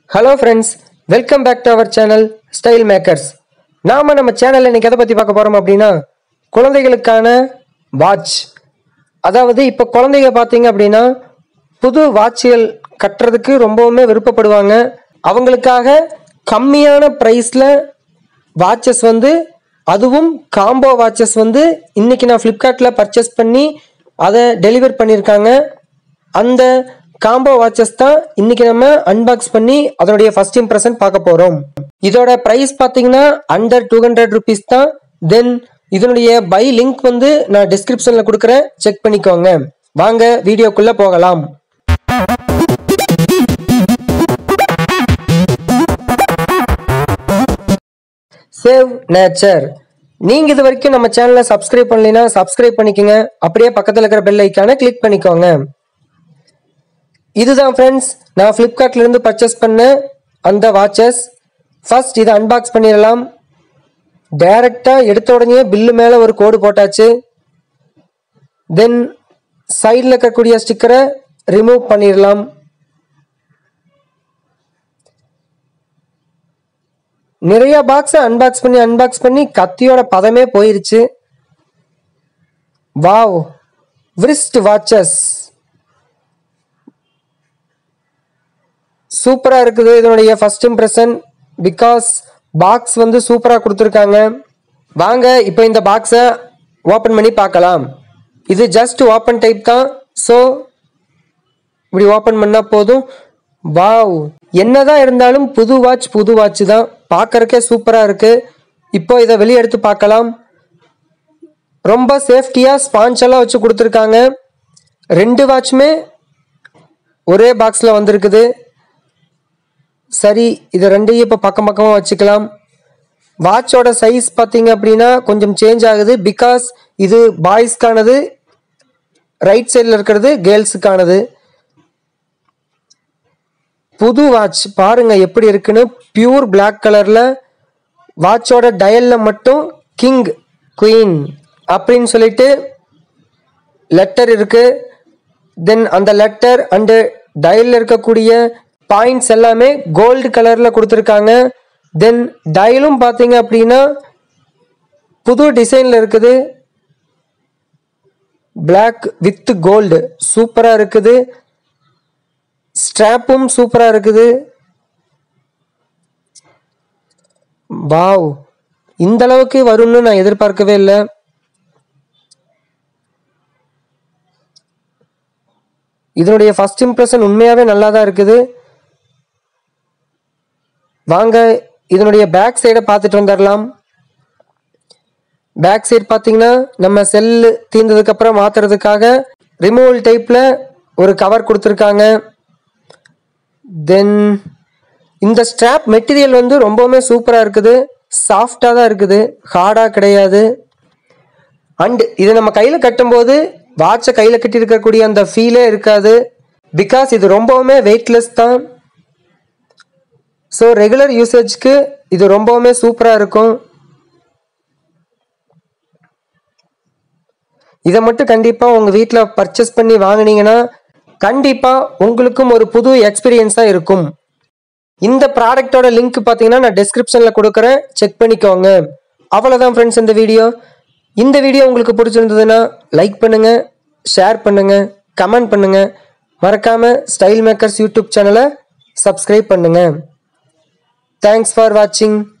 hello friends welcome back to our channel style makers நாம நம்ம சேனல்ல இன்னைக்கு எதை பற்றி பார்க்க போகிறோம் அப்படின்னா குழந்தைகளுக்கான வாட்ச் அதாவது இப்போ குழந்தைங்க பார்த்தீங்க அப்படின்னா புது வாட்சுகள் கட்டுறதுக்கு ரொம்பவுமே விருப்பப்படுவாங்க அவங்களுக்காக கம்மியான ப்ரைஸில் வாட்சஸ் வந்து அதுவும் காம்போ வாட்சஸ் வந்து இன்னைக்கு நான் ஃப்ளிப்கார்ட்டில் பர்ச்சேஸ் பண்ணி அதை டெலிவர் பண்ணியிருக்காங்க அந்த காம்போ வாட்சஸ் தான் இன்னைக்கு நம்ம அன்பாக்ஸ் பண்ணி அதனுடைய ஃபர்ஸ்ட் இம்ப்ரெஷன் பார்க்க போகிறோம் இதோட ப்ரைஸ் பார்த்தீங்கன்னா அண்டர் டூ ஹண்ட்ரட் ருபீஸ் தான் தென் இதனுடைய பை லிங்க் வந்து நான் டிஸ்கிரிப்ஷனில் கொடுக்குறேன் செக் பண்ணிக்கோங்க வாங்க வீடியோக்குள்ளே போகலாம் சேவ் நேச்சர் நீங்க இது வரைக்கும் நம்ம சேனலை சப்ஸ்கிரைப் பண்ணலைன்னா சப்ஸ்கிரைப் பண்ணிக்கோங்க அப்படியே பக்கத்தில் இருக்கிற பெல் ஐக்கானை கிளிக் பண்ணிக்கோங்க இதுதான் ஃப்ரெண்ட்ஸ் நான் ஃப்ளிப்கார்ட்ல இருந்து பர்ச்சேஸ் பண்ண அந்த வாட்சஸ் ஃபர்ஸ்ட் இதை அன்பாக்ஸ் பண்ணிடலாம் டைரக்டாக எடுத்த உடனே பில்லு மேலே ஒரு கோடு போட்டாச்சு தென் சைடில் இருக்கக்கூடிய ஸ்டிக்கரை ரிமூவ் பண்ணிடலாம் நிறைய பாக்ஸை அன்பாக்ஸ் பண்ணி அன்பாக்ஸ் பண்ணி கத்தியோட பதமே போயிருச்சு வாவ் விரிஸ்ட் வாட்சஸ் சூப்பராக இருக்குது இதனுடைய ஃபர்ஸ்ட் இம்ப்ரெஷன் பிகாஸ் பாக்ஸ் வந்து சூப்பராக கொடுத்துருக்காங்க வாங்க இப்போ இந்த பாக்ஸை ஓப்பன் பண்ணி பார்க்கலாம் இது ஜஸ்ட் ஓப்பன் டைப் தான் ஸோ இப்படி ஓப்பன் பண்ணால் போதும் வாவ் என்னதான் இருந்தாலும் புது வாட்ச் புது வாட்ச் தான் பார்க்கறக்கே சூப்பராக இருக்கு இப்போ இதை வெளியே எடுத்து பார்க்கலாம் ரொம்ப சேஃப்டியாக ஸ்பான்ச் எல்லாம் வச்சு கொடுத்துருக்காங்க ரெண்டு வாட்சுமே ஒரே பாக்ஸில் வந்திருக்குது சரி இது ரெண்டையும் இப்போ பக்கம் பக்கமாக வச்சுக்கலாம் வாட்சோட சைஸ் பார்த்தீங்க அப்படின்னா கொஞ்சம் சேஞ்ச் ஆகுது பிகாஸ் இது பாய்ஸ்க்கானது ரைட் சைடில் இருக்கிறது கேர்ள்ஸுக்கானது புது வாட்ச் பாருங்க எப்படி இருக்குன்னு பியூர் பிளாக் கலர்ல வாட்சோட டயல்ல மட்டும் கிங் குயின் அப்படின்னு சொல்லிட்டு லெட்டர் இருக்கு தென் அந்த லெட்டர் அண்டு டயல்ல இருக்கக்கூடிய பாயிண்ட்ஸ் எல்லாமே கோல்டு கலர்ல கொடுத்துருக்காங்க தென் டயலும் பார்த்தீங்க அப்படின்னா புது டிசைன்ல இருக்குது பிளாக் வித் கோல்டு சூப்பராக இருக்குது ஸ்ட்ராப்பும் சூப்பராக இருக்குது வாவ் இந்த அளவுக்கு வரும்னு நான் எதிர்பார்க்கவே இல்லை இதனுடைய ஃபர்ஸ்ட் இம்ப்ரெஷன் உண்மையாகவே நல்லா தான் இருக்குது வாங்க இதனுடைய பேக் சைடை பார்த்துட்டு வந்துடலாம் பேக் சைடு பார்த்தீங்கன்னா நம்ம செல்லு தீர்ந்ததுக்கப்புறம் மாற்றுறதுக்காக ரிமூவல் டைப்பில் ஒரு கவர் கொடுத்துருக்காங்க தென் இந்த ஸ்ட்ராப் மெட்டீரியல் வந்து ரொம்பவுமே சூப்பராக இருக்குது சாஃப்டாக தான் இருக்குது ஹார்டாக கிடையாது அண்ட் இதை நம்ம கையில் கட்டும்போது வாட்சை கையில் கட்டி இருக்கக்கூடிய அந்த ஃபீலே இருக்காது பிகாஸ் இது ரொம்பவுமே வெயிட்லெஸ் தான் ஸோ ரெகுலர் யூசேஜ்க்கு இது ரொம்பவுமே சூப்பராக இருக்கும் இதை மட்டும் கண்டிப்பாக உங்கள் வீட்டில் பர்ச்சேஸ் பண்ணி வாங்குனீங்கன்னா கண்டிப்பாக உங்களுக்கும் ஒரு புது எக்ஸ்பீரியன்ஸாக இருக்கும் இந்த ப்ராடக்டோட லிங்க் பார்த்தீங்கன்னா நான் டிஸ்கிரிப்ஷனில் கொடுக்குறேன் செக் பண்ணிக்கோங்க அவ்வளோதான் ஃப்ரெண்ட்ஸ் இந்த வீடியோ இந்த வீடியோ உங்களுக்கு பிடிச்சிருந்ததுன்னா லைக் பண்ணுங்கள் ஷேர் பண்ணுங்கள் கமெண்ட் பண்ணுங்கள் மறக்காமல் ஸ்டைல் மேக்கர்ஸ் யூடியூப் சேனலை சப்ஸ்கிரைப் பண்ணுங்கள் தேங்க்ஸ் ஃபார் வாட்சிங்